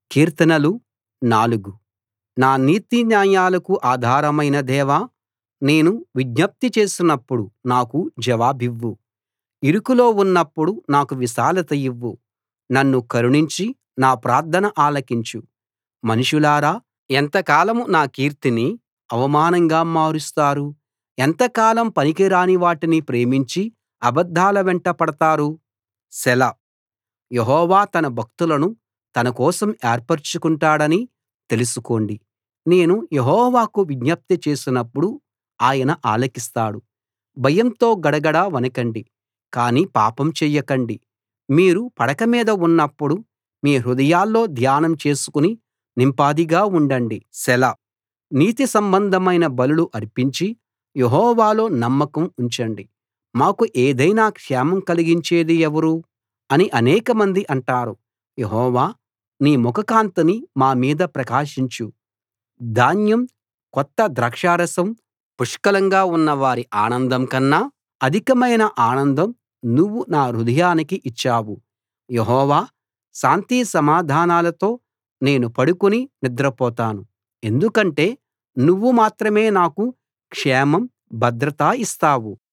కీర్తనలు 4 నా నీతిన్యాయాలకు ఆధారమైన దేవా నేను విజ్ఞప్తి చేసినప్పుడు నాకు జవాబివ్వు ఇరుకులో ఉన్నప్పుడు నాకు విశాలత ఇవ్వు నన్ను కరుణించి నా ప్రార్థన ఆలకించు మనుషులారా ఎంతకాలం నా కీర్తిని అవమానంగా మారుస్తారు ఎంతకాలం పనికిరాని వాటిని ప్రేమించి అబద్ధాల వెంట పడతారు సెలా యెహోవా తన భక్తులను తన కోసం ఏర్పరచుకుంటాడని తెలుసుకోండి నేను యెహోవాకు విజ్ఞప్తి చేసినప్పుడు ఆయన ఆలకిస్తాడు భయంతో గడగడ వణకండి కానీ పాపం చెయ్యకండి మీరు పడక మీద ఉన్నప్పుడు మీ హృదయాల్లో ధ్యానం చేసుకుని నింపాదిగా ఉండండి సెలా నీతి సంబంధమైన బలులు అర్పించి యెహోవాలో నమ్మకం ఉంచండి మాకు ఏదైనా క్షేమం కలిగించేది ఎవరు అని అనేకమంది అంటారు యెహోవా నీ ముఖకాంతిని మా మీద ప్రకాశించు ధాన్యం కొత్త ద్రాక్షారసం పుష్కలంగా ఉన్నవారి ఆనందం కన్నా అధికమైన ఆనందం నువ్వు నా హృదయానికి ఇచ్చావు యెహోవా శాంతి సమాధానాలతో నేను పడుకుని నిద్రపోతాను ఎందుకంటే నువ్వు మాత్రమే నాకు క్షేమం భద్రత ఇస్తావు